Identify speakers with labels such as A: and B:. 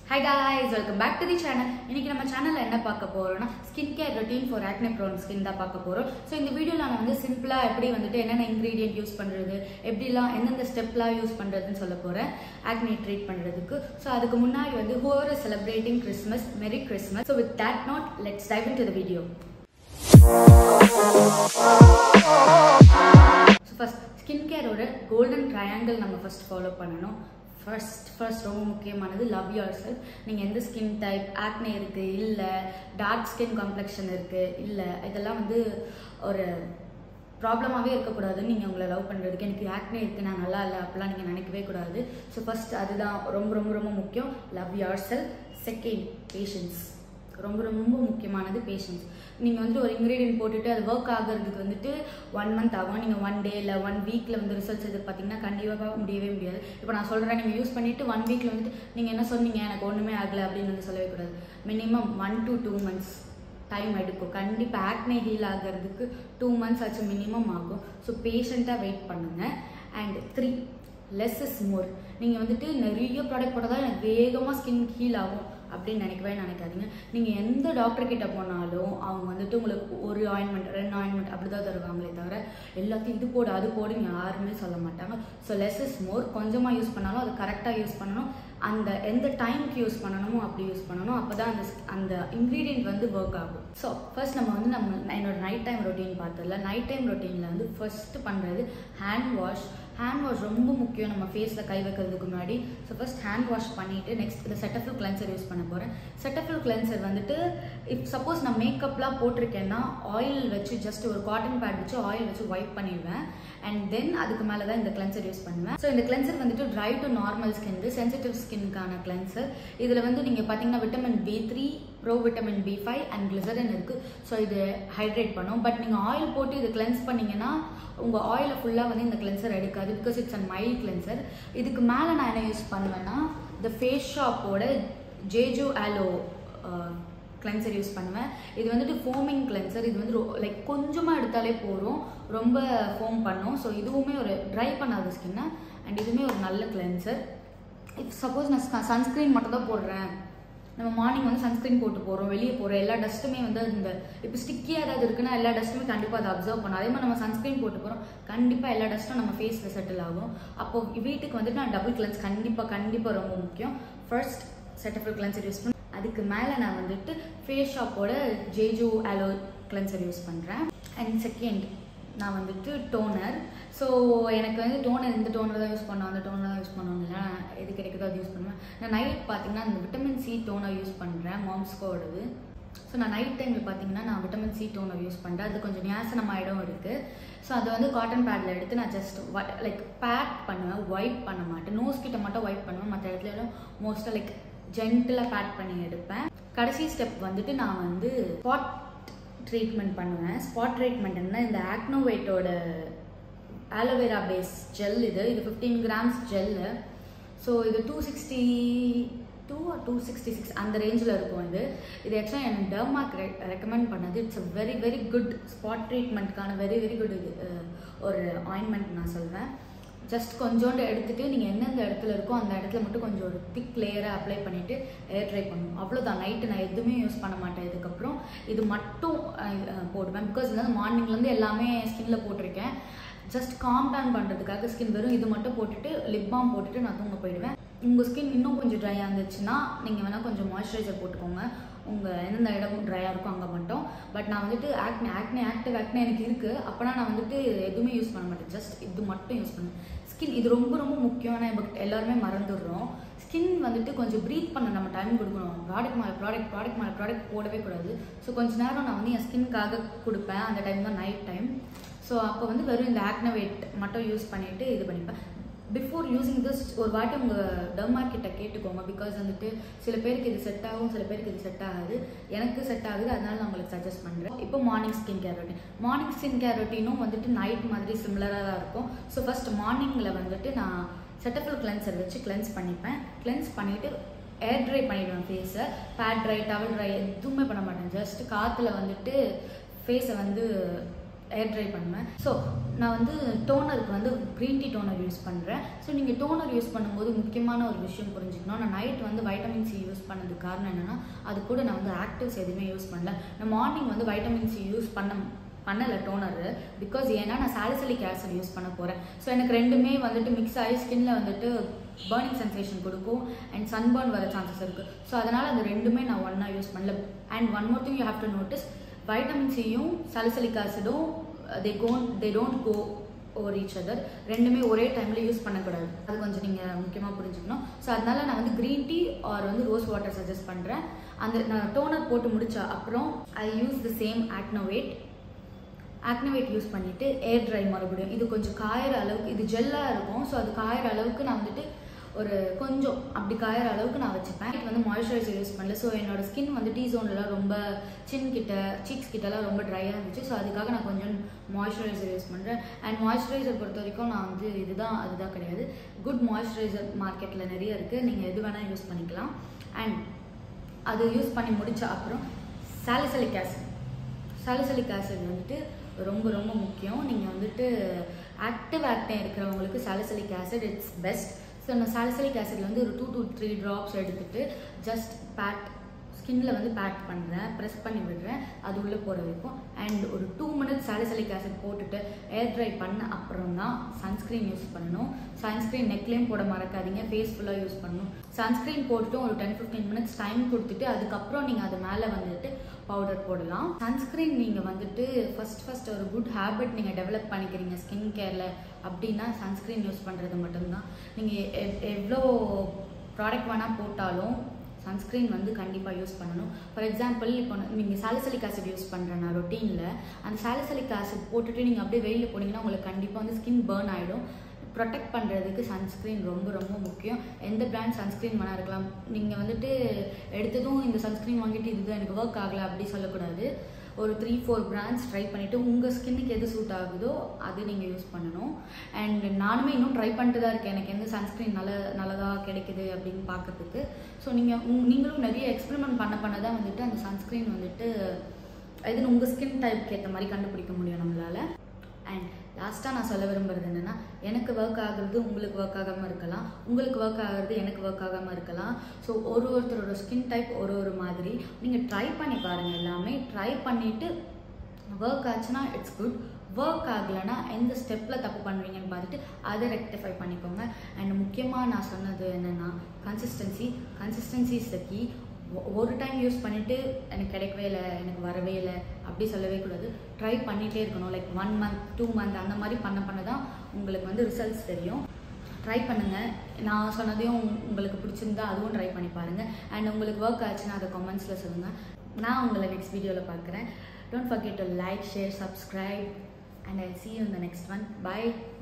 A: high guys welcome back to the channel இன்னைக்கு நம்ம சேனல்ல என்ன பார்க்க போறோம்னா skin care routine for acne prone skin தான் பார்க்க போறோம் ஸோ இந்த வீடியோல நான் வந்து சிம்பிளா எப்படி வந்துட்டு என்னென்ன இன்கிரீடியன்ட் யூஸ் பண்றது எப்படிலாம் எந்தெந்த ஸ்டெப்லாம் யூஸ் பண்றதுன்னு சொல்ல போறேன் ஆக்னே ட்ரீட் பண்றதுக்கு ஸோ அதுக்கு முன்னாடி வந்து ஹோவர் celebrating Christmas merry Christmas so with that note let's dive into the video so first skin கேரோட கோல்டன் ட்ரையாங்கிள் நம்ம ஃபர்ஸ்ட் ஃபாலோ பண்ணணும் ஃபர்ஸ்ட் ஃபர்ஸ்ட் ரொம்ப முக்கியமானது லவ் யுவர் செல்ஃப் நீங்கள் எந்த ஸ்கின் டைப் ஆக்னே இருக்குது இல்லை டார்க் ஸ்கின் காம்ப்ளெக்ஷன் இருக்குது இல்லை இதெல்லாம் வந்து ஒரு ப்ராப்ளமாகவே இருக்கக்கூடாதுன்னு நீங்கள் உங்களை லவ் பண்ணுறதுக்கு எனக்கு ஆக்னே இருக்குது நான் நல்லா இல்லை அப்படிலாம் நீங்கள் நினைக்கவே கூடாது ஸோ ஃபர்ஸ்ட் அதுதான் ரொம்ப ரொம்ப ரொம்ப முக்கியம் love yourself second patience ரொம்ப ரொம்ப முக்கியமானது பேஷன்ஸ் நீங்கள் வந்து ஒரு இன்க்ரீடியன்ட் போட்டுட்டு அது ஒர்க் ஆகிறதுக்கு வந்துட்டு ஒன் மந்த் ஆகும் நீங்கள் ஒன் டே இல்லை ஒன் வீக்கில் வந்து ரிசல்ட்ஸ் எதிர்பார்த்தீங்கன்னா கண்டிப்பாக முடியவே முடியாது இப்போ நான் சொல்கிறேன் நீங்கள் யூஸ் பண்ணிவிட்டு ஒன் வீக்கில் வந்துட்டு நீங்கள் என்ன சொன்னீங்க எனக்கு ஒன்றுமே ஆகலை அப்படின்னு வந்து சொல்லவே கூடாது minimum one to two months time எடுக்கும் கண்டிப்பாக ஆக்னே ஹீல் ஆகிறதுக்கு டூ மந்த்ஸ் ஆச்சு மினிமம் ஆகும் ஸோ பேஷண்ட்டாக வெயிட் பண்ணுங்கள் and three less is more நீங்கள் வந்துட்டு நிறைய ப்ராடக்ட் போட்டால் தான் எனக்கு வேகமாக ஸ்கின் ஹீல் ஆகும் அப்படின்னு நினைக்கவே நினைக்காதீங்க நீங்கள் எந்த டாக்டர் கிட்ட போனாலும் அவங்க வந்துட்டு உங்களுக்கு ஒரு ஆயின்மெண்ட் ரெண்டு ஆயின்மெண்ட் அப்படி தான் தருவாங்களே தவிர எல்லாத்தையும் இது போடு அது போடுன்னு யாருமே சொல்ல மாட்டாங்க ஸோ லெஸ் இஸ் மோர் கொஞ்சமாக யூஸ் பண்ணாலும் அது கரெக்டாக யூஸ் பண்ணணும் அந்த எந்த டைமுக்கு யூஸ் பண்ணணுமோ அப்படி யூஸ் பண்ணணும் அப்போ தான் அந்த அந்த இன்க்ரீடியன்ட் வந்து ஒர்க் ஆகும் ஸோ ஃபர்ஸ்ட் நம்ம வந்து நம்ம என்னோட நைட் டைம் ரொட்டீன் பார்த்ததில்ல நைட் டைம் ரொட்டீனில் வந்து ஃபர்ஸ்ட் பண்ணுறது ஹேண்ட் வாஷ் ஹேண்ட் வாஷ் ரொம்ப முக்கியம் நம்ம ஃபேஸில் கை வைக்கிறதுக்கு முன்னாடி ஸோ ஃபர்ஸ்ட் ஹேண்ட் வாஷ் பண்ணிவிட்டு நெக்ஸ்ட் இந்த செட்டஃபில் கிளென்சர் யூஸ் பண்ண போகிறேன் செட்டஃபில் கிளென்சர் வந்துட்டு இப் சப்போஸ் நான் மேக்கப்லாம் போட்டிருக்கேன்னா ஆயில் வச்சு ஜஸ்ட் ஒரு காட்டன் பேட் வச்சு ஆயில் வச்சு ஒயிட் பண்ணிடுவேன் அண்ட் தென் அதுக்கு மேலே தான் இந்த கிளென்சர் யூஸ் பண்ணுவேன் ஸோ இந்த கிளென்சர் வந்துட்டு dry to normal skin sensitive ஸ்கின்னுக்கான கிளென்சர் இதில் வந்து நீங்கள் பார்த்தீங்கன்னா vitamin B three pro vitamin B five and glycerin இருக்குது ஸோ இது ஹைட்ரேட் பண்ணும் பட் நீங்கள் ஆயில் போட்டு இது கிளென்ஸ் பண்ணிங்கன்னா உங்கள் ஆயிலை ஃபுல்லாக வந்து இந்த கிளென்சர் எடுக்காது because it's and mild cleanser இதுக்கு மேலே நான் என்ன யூஸ் பண்ணுவேன்னா இந்த ஃபேஸ் ஷாப்போட ஜேஜோ ஆலோ கிளென்சர் யூஸ் பண்ணுவேன் இது வந்துட்டு ஃபோமிங் கிளென்சர் இது வந்து லைக் கொஞ்சமாக எடுத்தாலே போதும் ரொம்ப ஃபோம் பண்ணும் ஸோ இதுவுமே ஒரு ட்ரை பண்ணாத ஸ்கின்னை அண்ட் இதுவுமே ஒரு நல்ல கிளென்சர் இப் சப்போஸ் நான் சன்ஸ்க்ரீன் மட்டும் தான் போடுறேன் நம்ம மார்னிங் வந்து சன்ஸ்க்ரீன் போட்டு போகிறோம் வெளியே போகிறோம் எல்லா டஸ்ட்டுமே வந்து இந்த இப்போ ஸ்டிக்கியாக ஏதாவது இருக்குன்னா எல்லா டஸ்ட்டுமே கண்டிப்பாக அதை அப்சர்வ் பண்ணும் அதே மாதிரி நம்ம சன்ஸ்க்ரீன் போட்டு போகிறோம் கண்டிப்பாக எல்லா டஸ்ட்டும் நம்ம ஃபேஸில் செட்டில் ஆகும் அப்போ வீட்டுக்கு வந்துட்டு நான் டபுள் கிளென்ஸ் கண்டிப்பாக கண்டிப்பாக ரொம்ப முக்கியம் ஃபர்ஸ்ட் செட்டஃபில் கிளென்சர் யூஸ் பண்ணி அதுக்கு மேலே நான் வந்துட்டு ஃபேஸ் ஷாப்போட ஜேஜோ ஆலோ கிளென்சர் யூஸ் பண்ணுறேன் அண்ட் செகண்ட் நான் வந்துட்டு டோனர் ஸோ எனக்கு வந்து டோனர் இந்த டோனர் தான் யூஸ் பண்ணோம் அந்த டோனர் தான் யூஸ் பண்ணணும் இல்லை எது கிடைக்குதோ அது யூஸ் பண்ணுவேன் நான் நைட் பார்த்தீங்கன்னா இந்த விட்டமின் சி டோனர் யூஸ் பண்ணுறேன் மாம்ஸ்கோடது ஸோ நான் நைட் டைமில் பார்த்தீங்கன்னா நான் விட்டமின் சி டோனர் யூஸ் பண்ணுறேன் அது கொஞ்சம் நியாசனமாயிடும் இருக்குது ஸோ அது வந்து காட்டன் பேடில் எடுத்து நான் ஜஸ்ட் லைக் பேக் பண்ணுவேன் ஒயிட் பண்ண மாட்டேன் நோஸ் கிட்ட மட்டும் ஒயிட் பண்ணுவேன் மற்ற இடத்துல மோஸ்ட்டாக லைக் ஜென்டிலாக பேக் பண்ணி எடுப்பேன் கடைசி ஸ்டெப் வந்துட்டு நான் வந்து ஸ்பாட் ட்ரீட்மெண்ட் பண்ணுவேன் ஸ்பாட் ட்ரீட்மெண்ட்னா இந்த ஆக்னோவேட்டோட ஆலோவேரா பேஸ் ஜெல் இது இது ஃபிஃப்டீன் கிராம்ஸ் ஜெல்லு ஸோ இது two sixty two or two sixty six அந்த ரேஞ்சில் இருக்கும் இது இது ஆக்சுவலாக எனக்கு டர்மாக் ரெக்கமெண்ட் பண்ணது it's a very very good spot ட்ரீட்மெண்ட்கான வெரி வெரி குட் இது ஒரு ஆயின்மெண்ட் நான் சொல்வேன் ஜஸ்ட் கொஞ்சோண்டு எடுத்துகிட்டு நீங்கள் எந்தெந்த இடத்துல இருக்கோ அந்த இடத்துல மட்டும் கொஞ்சம் ஒரு திக் லேயராக அப்ளை பண்ணிவிட்டு ஏர் ட்ரை பண்ணணும் அவ்வளோதான் நைட்டு நான் எதுவுமே யூஸ் பண்ண மாட்டேன் இதுக்கப்புறம் இது மட்டும் போடுவேன் பிகாஸ் வந்து மார்னிங்லேருந்து எல்லாமே ஸ்கின்ல போட்டிருக்கேன் ஜஸ்ட் காம் டவுன் பண்ணுறதுக்காக ஸ்கின் வெறும் இது மட்டும் போட்டுட்டு லிப் பாம் போட்டுட்டு நான் தூங்க போயிடுவேன் உங்கள் ஸ்கின் இன்னும் கொஞ்சம் ட்ரையாக இருந்துச்சுன்னா நீங்கள் வேணால் கொஞ்சம் மாய்ஸ்சரைசர் போட்டுக்கோங்க உங்கள் எந்தெந்த இடம் ட்ரையாக இருக்கோ அங்கே மட்டும் பட் நான் வந்துட்டு ஆக்னே ஆக்னே ஆக்டிவ் ஆக்னே எனக்கு இருக்குது அப்போனா நான் வந்துட்டு எதுவுமே யூஸ் பண்ண மாட்டேன் ஜஸ்ட் இது மட்டும் யூஸ் பண்ணுவேன் ஸ்கின் இது ரொம்ப ரொம்ப முக்கியமான பட் எல்லாருமே மறந்துடுறோம் ஸ்கின் வந்துட்டு கொஞ்சம் ப்ரீத் பண்ண நம்ம டைம் கொடுக்கணும் ப்ராடக்ட் மேலே ப்ராடக்ட் ப்ராடக்ட் மேலே ப்ராடக்ட் போடவே கூடாது ஸோ கொஞ்ச நேரம் நான் வந்து என் ஸ்கின்காக கொடுப்பேன் அந்த டைம் தான் நைட் டைம் ஸோ அப்போ வந்து வெறும் இந்த ஆக்னவேட் மட்டும் யூஸ் பண்ணிவிட்டு இது பண்ணிப்பேன் பிஃபோர் யூஸிங் திஸ் ஒரு வாட்டி உங்கள் டர்மார் கிட்ட கேட்டுக்கோங்க பிகாஸ் வந்துட்டு சில பேருக்கு இது செட் ஆகும் சில பேருக்கு இது செட் ஆகாது எனக்கு செட் ஆகுது அதனால நான் உங்களுக்கு சஜஸ்ட் பண்ணுறேன் இப்போ morning skin care routine morning skin care ரொட்டீனும் வந்துட்டு நைட் மாதிரி சிமிலராக தான் இருக்கும் ஸோ ஃபஸ்ட் மார்னிங்கில் வந்துட்டு நான் செட்டஃபில் கிளென்சர் வச்சு கிளென்ஸ் பண்ணிப்பேன் கிளென்ஸ் பண்ணிவிட்டு ஏர் ட்ரை பண்ணிவிடுவேன் ஃபேஸை பேட் ட்ரை டவல் ட்ரை எதுவுமே பண்ண மாட்டேன் ஜஸ்ட் காற்றுல வந்துட்டு ஃபேஸை வந்து ஏர் ட்ரை பண்ணுவேன் ஸோ நான் வந்து டோனருக்கு வந்து க்ரீன் டீ டோனர் யூஸ் பண்ணுறேன் ஸோ நீங்கள் டோனர் யூஸ் பண்ணும்போது முக்கியமான ஒரு விஷயம் புரிஞ்சுக்கணும் நான் நைட் வந்து வைட்டமின் சி யூஸ் பண்ணதுக்கு காரணம் என்னென்னா அது கூட நான் வந்து ஆக்டிவ்ஸ் எதுவுமே யூஸ் பண்ணல நான் மார்னிங் வந்து வைட்டமின் சி யூஸ் பண்ண பண்ணலை டோனரு பிகாஸ் ஏன்னா நான் சாலிசலிக் ஆசிட் யூஸ் பண்ண போகிறேன் ஸோ எனக்கு ரெண்டுமே வந்துட்டு மிக்ஸ் ஆகி ஸ்கின்ல வந்துட்டு பேர்னிங் சென்சேஷன் கொடுக்கும் அண்ட் சன்பர்ன் வர சான்சஸ் இருக்குது ஸோ அதனால் அது ரெண்டுமே நான் ஒன்றா யூஸ் பண்ணல and one more thing you have to notice vitamin சியும் சாலிசலிக் ஆசிடும் they gone they don't go over each other ரெண்டுமே ஒரே டைமில் யூஸ் பண்ணக்கூடாது அது கொஞ்சம் நீங்கள் முக்கியமாக புரிஞ்சுக்கணும் ஸோ அதனால நான் வந்து க்ரீன் டீ ஆர் வந்து ரோஸ் வாட்டர் சஜஸ்ட் பண்ணுறேன் அந்த நான் டோனர் போட்டு முடிச்ச அப்புறம் I use the same Acnovate Acnovate use பண்ணிவிட்டு ஏர் ட்ரை மறுபடியும் இது கொஞ்சம் காயிற அளவுக்கு இது ஜெல்லாக இருக்கும் ஸோ அது காயிற அளவுக்கு நான் வந்துட்டு ஒரு கொஞ்சம் அப்படி காயிற அளவுக்கு நான் வச்சுப்பேன் இது வந்து மாய்ஸ்சரைசர் யூஸ் பண்ணல ஸோ என்னோட ஸ்கின் வந்து டீ ஜோன்லலாம் ரொம்ப சின் கிட்ட சீக்ஸ் கிட்டலாம் ரொம்ப ட்ரையாக இருந்துச்சு ஸோ அதுக்காக நான் கொஞ்சம் மாய்ஸ்சரைசர் யூஸ் பண்ணுறேன் அண்ட் மாய்ஸ்சரைசர் பொறுத்த வரைக்கும் நான் வந்து இதுதான் அதுதான் கிடையாது குட் மாய்ஸ்சரைசர் மார்க்கெட்டில் நிறைய இருக்குது நீங்கள் எது வேணால் யூஸ் பண்ணிக்கலாம் அண்ட் அது யூஸ் பண்ணி முடிச்ச அப்புறம் சாலிசலிக் ஆசிட் சாலிசலிக் ஆசிட் வந்துட்டு ரொம்ப ரொம்ப முக்கியம் நீங்கள் வந்துட்டு ஆக்டிவ் ஆக்டே இருக்கிறவங்களுக்கு salicylic acid it's best so நான் சாலிசலிக் ஆசிட்ல வந்து ஒரு டூ டூ த்ரீ ட்ராப்ஸ் எடுத்துட்டு ஜஸ்ட் பேட் ஸ்கின்ல வந்து பேட் பண்ணுறேன் ப்ரெஸ் பண்ணி விடுறேன் அது உள்ளே போகிற வரைக்கும் அண்ட் ஒரு டூ மினிட்ஸ் சாலிசலிக் ஆசிட் போட்டுட்டு ஏர் ட்ரை பண்ண அப்புறம் தான் சன்ஸ்க்ரீன் யூஸ் பண்ணணும் சன்ஸ்க்ரீன் நெக்லேயும் போட மறக்காதீங்க ஃபேஸ் ஃபுல்லாக யூஸ் பண்ணணும் சன்ஸ்க்ரீன் போட்டுட்டு ஒரு டென் ஃபிஃப்டீன் மினிட்ஸ் டைம் கொடுத்துட்டு அதுக்கப்புறம் நீங்கள் அது மேலே வந்துட்டு பவுடர் போடலாம் சன்ஸ்க்ரீன் நீங்கள் வந்துட்டு ஃபஸ்ட் ஃபஸ்ட் ஒரு குட் ஹேபிட் நீங்கள் டெவலப் பண்ணிக்கிறீங்க ஸ்கின் கேரில் அப்படின்னா சன்ஸ்க்ரீன் யூஸ் பண்ணுறது மட்டும்தான் நீங்கள் எவ்வளோ ப்ராடக்ட் வேணால் போட்டாலும் சன்ஸ்க்ரீன் வந்து கண்டிப்பாக யூஸ் பண்ணணும் ஃபார் எக்ஸாம்பிள் இப்போ நீங்கள் சாலிசலிக் ஆசிட் யூஸ் பண்ணுறேன்னா ரொட்டீனில் அந்த சாலிசலிக் ஆசிட் போட்டுட்டு நீங்கள் அப்படியே வெயிலில் போனீங்கன்னா உங்களுக்கு கண்டிப்பாக வந்து ஸ்கின் பேர்ன் ஆகிடும் ப்ரொடெக்ட் பண்ணுறதுக்கு சன்ஸ்க்ரீன் ரொம்ப ரொம்ப முக்கியம் எந்த பிராண்ட் சன்ஸ்க்ரீன் வேணா இருக்கலாம் நீங்கள் வந்துட்டு எடுத்ததும் இந்த சன்ஸ்க்ரீன் வாங்கிட்டு இதுதான் எனக்கு ஒர்க் ஆகலை அப்படி சொல்லக்கூடாது ஒரு த்ரீ ஃபோர் பிராண்ட்ஸ் ட்ரை பண்ணிவிட்டு உங்கள் ஸ்கின்னுக்கு எது சூட் ஆகுதோ அது நீங்கள் யூஸ் பண்ணணும் அண்ட் நானுமே இன்னும் ட்ரை பண்ணிட்டு தான் இருக்கேன் எனக்கு எந்த சன்ஸ்க்ரீன் நல்ல நல்லதாக கிடைக்குது அப்படின்னு பார்க்கறதுக்கு ஸோ நீங்கள் நீங்களும் நிறைய எக்ஸ்பெரிமெண்ட் பண்ண பண்ண தான் வந்துட்டு அந்த சன்ஸ்க்ரீன் வந்துட்டு எதுன்னு உங்கள் ஸ்கின் டைப்க்கு ஏற்ற மாதிரி கண்டுபிடிக்க முடியும் நம்மளால் அண்ட் லாஸ்ட்டாக நான் சொல்ல விரும்புறது என்னென்னா எனக்கு ஒர்க் ஆகுறது உங்களுக்கு ஒர்க் ஆகாமல் இருக்கலாம் உங்களுக்கு ஒர்க் ஆகுறது எனக்கு ஒர்க் ஆகாமல் இருக்கலாம் ஸோ ஒரு ஒருத்தரோட ஸ்கின் டைப் ஒரு ஒரு மாதிரி நீங்கள் ட்ரை பண்ணி பாருங்கள் எல்லாமே ட்ரை பண்ணிவிட்டு ஒர்க் ஆச்சுன்னா இட்ஸ் குட் ஒர்க் ஆகலைன்னா எந்த ஸ்டெப்பில் தப்பு பண்ணுவீங்கன்னு பார்த்துட்டு அதை ரெக்டிஃபை பண்ணிக்கோங்க அண்ட் முக்கியமாக நான் சொன்னது என்னென்னா consistency consistency is the key ஒரு டைம் யூஸ் பண்ணிவிட்டு எனக்கு கிடைக்கவே இல்லை எனக்கு வரவே இல்லை அப்படி சொல்லவே கூடாது ட்ரை பண்ணிகிட்டே இருக்கணும் like one month two month அந்த மாதிரி பண்ண பண்ண தான் உங்களுக்கு வந்து ரிசல்ட்ஸ் தெரியும் ட்ரை பண்ணுங்கள் நான் சொன்னதையும் உங்களுக்கு பிடிச்சிருந்தா அதுவும் ட்ரை பண்ணி பாருங்கள் அண்ட் உங்களுக்கு ஒர்க் ஆச்சுன்னா அதை கமெண்ட்ஸில் சொல்லுங்கள் நான் உங்களை நெக்ஸ்ட் வீடியோவில் பார்க்குறேன் don't forget to like share subscribe and I see you இந்த நெக்ஸ்ட் ஒன் பை